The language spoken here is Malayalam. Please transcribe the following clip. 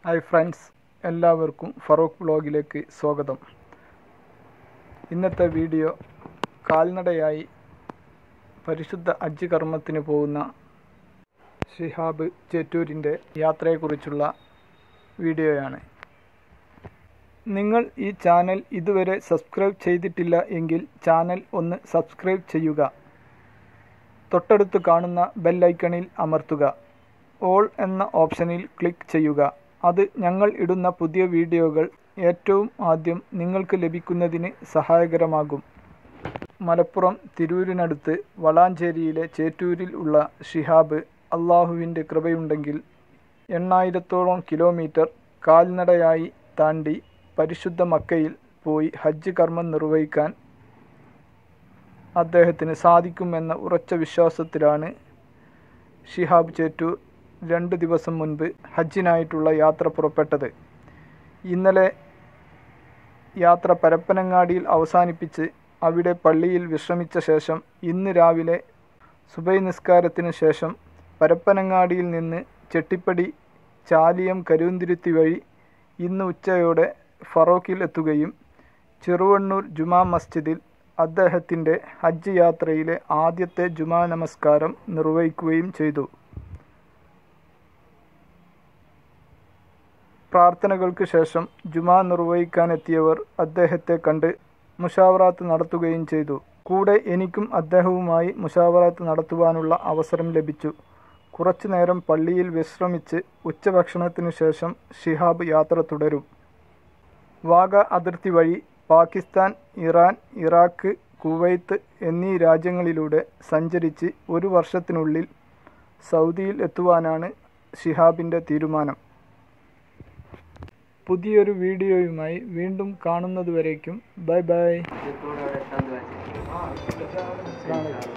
ഹായ് ഫ്രണ്ട്സ് എല്ലാവർക്കും ഫറൂഖ് ബ്ലോഗിലേക്ക് സ്വാഗതം ഇന്നത്തെ വീഡിയോ കാൽനടയായി പരിശുദ്ധ ഹജ്ജ് കർമ്മത്തിന് പോകുന്ന ഷിഹാബ് ചേറ്റൂരിൻ്റെ യാത്രയെക്കുറിച്ചുള്ള വീഡിയോയാണ് നിങ്ങൾ ഈ ചാനൽ ഇതുവരെ സബ്സ്ക്രൈബ് ചെയ്തിട്ടില്ല എങ്കിൽ ചാനൽ ഒന്ന് സബ്സ്ക്രൈബ് ചെയ്യുക തൊട്ടടുത്ത് കാണുന്ന ബെല്ലൈക്കണിൽ അമർത്തുക ഓൾ എന്ന ഓപ്ഷനിൽ ക്ലിക്ക് ചെയ്യുക അത് ഞങ്ങൾ ഇടുന്ന പുതിയ വീഡിയോകൾ ഏറ്റവും ആദ്യം നിങ്ങൾക്ക് ലഭിക്കുന്നതിന് സഹായകരമാകും മലപ്പുറം തിരൂരിനടുത്ത് വളാഞ്ചേരിയിലെ ചേറ്റൂരിൽ ഉള്ള ഷിഹാബ് അള്ളാഹുവിൻ്റെ കൃപയുണ്ടെങ്കിൽ എണ്ണായിരത്തോളം കിലോമീറ്റർ കാൽനടയായി താണ്ടി പരിശുദ്ധ മക്കയിൽ പോയി ഹജ്ജ് കർമ്മം നിർവഹിക്കാൻ അദ്ദേഹത്തിന് സാധിക്കുമെന്ന ഉറച്ച വിശ്വാസത്തിലാണ് ഷിഹാബ് ചേറ്റൂർ രണ്ട് ദിവസം മുൻപ് ഹജ്ജിനായിട്ടുള്ള യാത്ര പുറപ്പെട്ടത് ഇന്നലെ യാത്ര പരപ്പനങ്ങാടിയിൽ അവസാനിപ്പിച്ച് അവിടെ പള്ളിയിൽ വിശ്രമിച്ച ശേഷം ഇന്ന് രാവിലെ സുബൈ നിസ്കാരത്തിന് ശേഷം പരപ്പനങ്ങാടിയിൽ നിന്ന് ചെട്ടിപ്പടി ചാലിയം കരുന്തിരുത്തി വഴി ഇന്ന് ഉച്ചയോടെ ഫറോക്കിൽ എത്തുകയും ചെറുവണ്ണൂർ ജുമാ മസ്ജിദിൽ അദ്ദേഹത്തിൻ്റെ ഹജ്ജ് യാത്രയിലെ ആദ്യത്തെ ജുമാ നമസ്കാരം നിർവഹിക്കുകയും ചെയ്തു പ്രാർത്ഥനകൾക്ക് ശേഷം ജുമാ നിർവഹിക്കാനെത്തിയവർ അദ്ദേഹത്തെ കണ്ട് മുഷാവറാത്ത് നടത്തുകയും ചെയ്തു കൂടെ എനിക്കും അദ്ദേഹവുമായി മുഷാവറാത്ത് നടത്തുവാനുള്ള അവസരം ലഭിച്ചു കുറച്ചു നേരം പള്ളിയിൽ വിശ്രമിച്ച് ഉച്ചഭക്ഷണത്തിനു ശേഷം ഷിഹാബ് യാത്ര തുടരും വാഗ അതിർത്തി വഴി പാകിസ്ഥാൻ ഇറാൻ ഇറാഖ് കുവൈത്ത് എന്നീ രാജ്യങ്ങളിലൂടെ സഞ്ചരിച്ച് ഒരു വർഷത്തിനുള്ളിൽ സൗദിയിൽ എത്തുവാനാണ് ഷിഹാബിൻ്റെ തീരുമാനം പുതിയൊരു വീഡിയോയുമായി വീണ്ടും കാണുന്നതുവരേക്കും ബൈ ബൈ ഇതോടെ അവിടെ എത്താൻ